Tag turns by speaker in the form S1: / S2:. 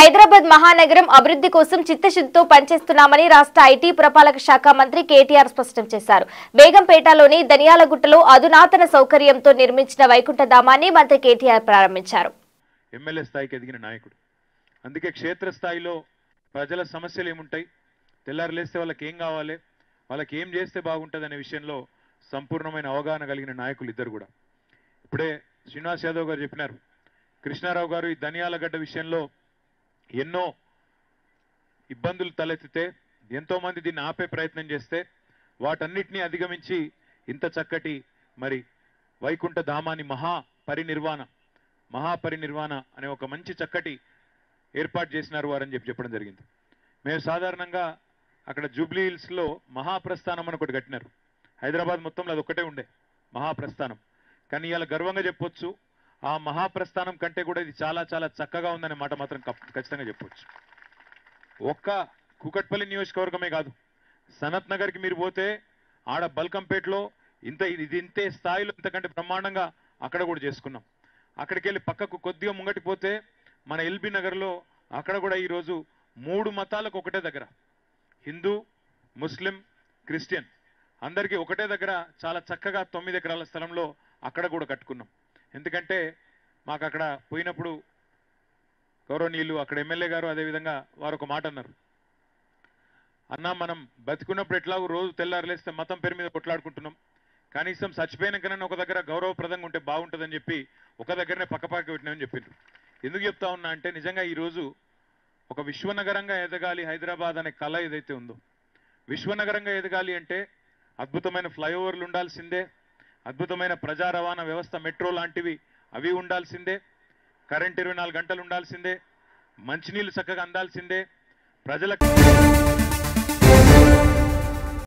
S1: హైదరాబాద్ మహానగరం అభివృద్ధి కోసం చిత్తశుద్ధితో పనిచేస్తున్నామని రాష్ట్ర ఐటీ పురపాలక శాఖ మంత్రి కేటీఆర్ స్పష్టం చేశారు బేగంపేటలోని దనియాలగుట్టలో అధునాతన సౌకర్యంతో నిర్మించిన వైకుంఠధామాన్ని మంత్రి కేటీఆర్ ప్రారంభించారు
S2: ఎమ్మెల్యే స్థాయికి ఎదిగిన నాయకుడు అందుకే క్షేత్రస్థాయిలో ప్రజల సమస్యలు ఏముంటాయి తెల్లారు లేస్తే వాళ్ళకి ఏం కావాలి వాళ్ళకి ఏం చేస్తే బాగుంటుంది అనే విషయంలో సంపూర్ణమైన అవగాహన కలిగిన నాయకులు ఇద్దరు కూడా ఇప్పుడే శ్రీనివాస్ యాదవ్ గారు చెప్పినారు కృష్ణారావు గారు ఈ ధనియాలగడ్డ విషయంలో ఎన్నో ఇబ్బందులు తలెత్తితే ఎంతో మంది దీన్ని ఆపే ప్రయత్నం చేస్తే వాటన్నిటినీ అధిగమించి ఇంత చక్కటి మరి వైకుంఠ ధామాన్ని మహా పరినిర్వాణ మహాపరినిర్వాణ అనే ఒక మంచి చక్కటి ఏర్పాటు చేసినారు వారని చెప్పి చెప్పడం జరిగింది మేము సాధారణంగా అక్కడ జూబ్లీ హిల్స్లో మహాప్రస్థానం అని ఒకటి కట్టినారు హైదరాబాద్ మొత్తంలో అది ఒక్కటే ఉండే మహాప్రస్థానం కానీ ఇవాళ గర్వంగా చెప్పొచ్చు ఆ మహాప్రస్థానం కంటే కూడా ఇది చాలా చాలా చక్కగా ఉందనే మాట మాత్రం కప్- ఖచ్చితంగా చెప్పొచ్చు ఒక్క కూకట్పల్లి నియోజకవర్గమే కాదు సనత్ నగర్కి మీరు పోతే ఆడ బల్కంపేటలో ఇంత ఇది ఇది ఇంతే స్థాయిలో ఇంతకంటే బ్రహ్మాండంగా అక్కడ కూడా చేసుకున్నాం అక్కడికి వెళ్ళి పక్కకు కొద్దిగా ముంగటికి పోతే మన ఎల్బీ నగర్లో అక్కడ కూడా ఈరోజు మూడు మతాలకు ఒకటే దగ్గర హిందూ ముస్లిం క్రిస్టియన్ అందరికీ ఒకటే దగ్గర చాలా చక్కగా తొమ్మిది ఎకరాల స్థలంలో అక్కడ కూడా కట్టుకున్నాం ఎందుకంటే మాకు అక్కడ పోయినప్పుడు గౌరవనీయులు అక్కడ ఎమ్మెల్యే గారు అదేవిధంగా వారు ఒక మాట అన్నారు అన్నా మనం బతికున్నప్పుడు ఎట్లాగో రోజు తెల్లారులేస్తే మతం పేరు మీద కొట్లాడుకుంటున్నాం కనీసం చచ్చిపోయినాకనైనా ఒక దగ్గర గౌరవప్రదంగా ఉంటే బాగుంటుందని చెప్పి ఒక దగ్గరనే పక్కపక్క పెట్టినామని చెప్పిండ్రు ఎందుకు చెప్తా ఉన్నా అంటే నిజంగా ఈరోజు ఒక విశ్వనగరంగా ఎదగాలి హైదరాబాద్ అనే కళ ఏదైతే ఉందో విశ్వనగరంగా ఎదగాలి అంటే అద్భుతమైన ఫ్లైఓవర్లు ఉండాల్సిందే అద్భుతమైన ప్రజా రవాణా వ్యవస్థ మెట్రో లాంటివి అవి ఉండాల్సిందే కరెంట్ ఇరవై నాలుగు గంటలు ఉండాల్సిందే మంచినీళ్ళు చక్కగా అందాల్సిందే ప్రజలకు